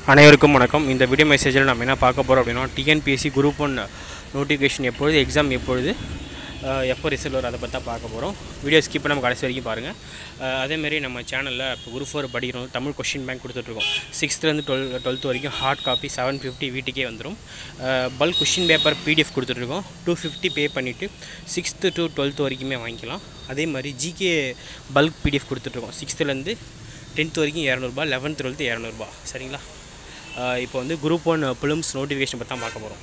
அனைவருக்கும் வணக்கம் இந்த வீடியோ மெசேஜில் நம்ம என்ன பார்க்க போகிறோம் அப்படின்னா டிஎன்பிஎஸ்சி குரூப் ஒன் நோட்டிஃபிகேஷன் எப்பொழுது எக்ஸாம் எப்பொழுது அஹ், எப்போ ரிசல்ட் வரும் அதை பற்றி தான் பார்க்க போகிறோம் வீடியோ ஸ்கிப் நம்ம கடைசி வரைக்கும் பாருங்கள் அதேமாரி நம்ம சேனலில் இப்போ குரூப் ஃபோர் படிக்கிறோம் தமிழ் கொஷின் பேங்க் கொடுத்துட்ருக்கோம் சிக்ஸ்த்துலேருந்து டுவெல் டுவெல்த் வரைக்கும் ஹார்ட் காப்பி செவன் ஃபிஃப்டி வீட்டுக்கே வந்துடும் பல்க் கொஷின் பேப்பர் பிடிஎஃப் கொடுத்துட்ருக்கோம் டூ ஃபிஃப்டி பே பண்ணிவிட்டு சிக்ஸ்த்து டு டுவெல்த் வரைக்குமே வாங்கிக்கலாம் அதே மாதிரி ஜிகே பல்க் பிடிஎஃப் கொடுத்துட்ருக்கோம் சிக்ஸ்த்துலேருந்து டென்த் வரைக்கும் இரநூறுபா லெவன்த் டுவெல்த்து இரநூறுபா சரிங்களா ஆஹ் இப்போ வந்து குரூப் ஒன் பிலிம்ஸ் நோட்டிஃபிகேஷன் பற்றி தான் பார்க்க போகிறோம்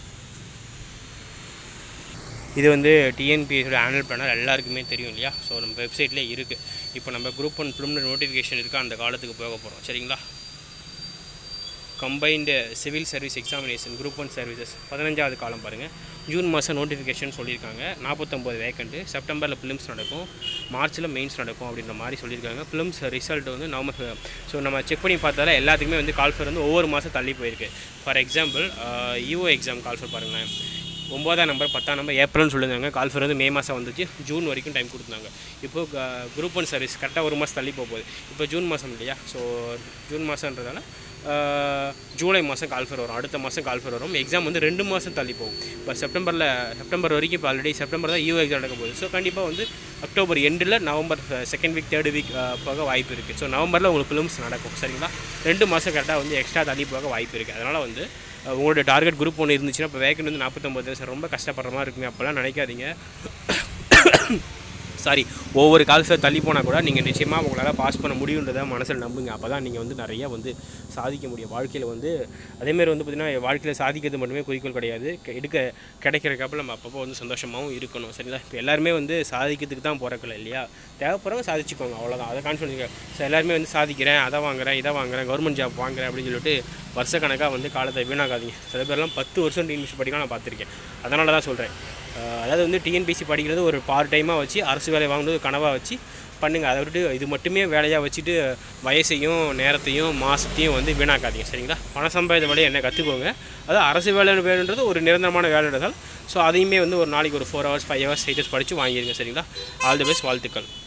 இது வந்து டிஎன்பிஎஸோட ஆனுவல் பிளானர் எல்லாருக்குமே தெரியும் இல்லையா ஸோ நம்ம வெப்சைட்லேயே இருக்குது இப்போ நம்ம குரூப் ஒன் பிலிமினரி நோட்டிஃபிகேஷன் இருக்குது அந்த காலத்துக்கு போக போகிறோம் சரிங்களா combined civil service examination group one services பதினஞ்சாவது காலம் பாருங்கள் ஜூன் மாதம் நோட்டிஃபிகேஷன் சொல்லியிருக்காங்க நாற்பத்தொம்போது வேக்கண்ட்டு செப்டம்பரில் ஃபிலிம்ஸ் நடக்கும் மார்ச்சில் மெயின்ஸ் நடக்கும் அப்படின்ற மாதிரி சொல்லியிருக்காங்க ஃபிலிம்ஸ் ரிசல்ட் வந்து நவம்பர் ஸோ நம்ம செக் பண்ணி பார்த்தால எல்லாத்துக்குமே வந்து கால்ஃபர் வந்து ஒவ்வொரு மாதம் தள்ளி போயிருக்கு ஃபார் எக்ஸாம்பிள் யூஓ எக்ஸாம் கால்ஃபர் பாருங்களேன் ஒம்போதாம் நம்பர் பத்தாம் நம்பர் ஏப்ரல்னு சொல்லியிருந்தாங்க கால்ஃபர் வந்து மே மாதம் வந்துச்சு ஜூன் வரைக்கும் டைம் கொடுத்தாங்க இப்போ குரூப் ஒன் சர்வீஸ் கரெக்டாக ஒரு மாதம் தள்ளி போக போகுது இப்போ ஜூன் மாதம் இல்லையா ஸோ ஜூன் மாதன்றதால ஆஹ், ஜூலை மாதம் கால்ஃபர் வரும் அடுத்த மாதம் கால்ஃபர் வரும் எக்ஸாம் வந்து ரெண்டு மாதம் தள்ளி போகும் இப்போ செப்டம்பரில் செப்டம்பர் வரைக்கும் இப்போ ஆல்ரெடி செப்டம்பர் தான் யூ எக்ஸாம் நடக்க போகுது ஸோ கண்டிப்பாக வந்து அக்டோபர் எண்டில் November second week third week போக வாய்ப்பு இருக்குது ஸோ நவம்பரில் உங்களுக்கு ஃபிலிம்ஸ் நடக்கும் சரிங்களா ரெண்டு மாதம் கரெக்டாக வந்து எக்ஸ்ட்ரா தள்ளி போக வாய்ப்பு இருக்குது அதனால் வந்து அஹ், உங்களோட டார்கெட் குரூப் ஒன்று இருந்துச்சுன்னா இப்போ வேக்கண்ட் வந்து நாற்பத்தொம்பது சார் ரொம்ப கஷ்டப்படுற மாதிரி இருக்குங்க அப்போல்லாம் நினைக்காதீங்க சாரி ஒவ்வொரு கால்ஸில் தள்ளி போனால் கூட நீங்கள் நிச்சயமாக உங்களால் பாஸ் பண்ண முடியுன்றதை மனசில் நம்புங்க அப்போ தான் நீங்கள் வந்து நிறைய வந்து சாதிக்க முடியும் வாழ்க்கையில் வந்து அதேமாரி வந்து பார்த்திங்கன்னா வாழ்க்கையில் சாதிக்கிறது மட்டுமே குறிக்கோள் கிடையாது கெ- எடுக்க கிடைக்கிறக்கப்ப நம்ம அப்பப்போ வந்து சந்தோஷமாகவும் இருக்கணும் சரிங்களா இப்போ எல்லாருமே வந்து சாதிக்கிறதுக்கு தான் பிறக்கல இல்லையா தேவைப்படுறவங்க சாதிச்சுக்கோங்க அவ்வளோதான் அதை கான்ஃபிடன்ஸ் ஸோ எல்லாருமே வந்து சாதிக்கிறேன் அதை வாங்குறேன் இதை வாங்குறேன் கவர்மெண்ட் ஜாப் வாங்குறேன் அப்படின்னு சொல்லிட்டு வருஷக்கணக்காக வந்து காலத்தை வீணாக்காதீங்க சில பேர்லாம் பத்து வருஷம் டிஎன்பிசி படிக்கலாம் நான் பார்த்துருக்கேன் அதனால தான் சொல்கிறேன் அதாவது வந்து டிஎன்பிசி படிக்கிறது ஒரு பார்ட் டைமாக வச்சு அரசு வேலை வாங்குறது ஒரு கனவாக வச்சு பண்ணுங்கள் அதை விட்டு இது மட்டுமே வேலையாக வச்சுட்டு வயசையும் நேரத்தையும் மாதத்தையும் வந்து வீணாக்காதீங்க சரிங்களா பண சம்பாதித்த வேலையை என்ன கற்றுக்கோங்க அது அரசு வேலை வேலைன்றது ஒரு நிரந்தரமான வேலைன்றதால் ஸோ அதையுமே வந்து ஒரு நாளைக்கு ஒரு four hours five hours eight hours படித்து வாங்கிடுங்க சரிங்களா ஆல் தி பெஸ்ட் வாழ்த்துக்கள்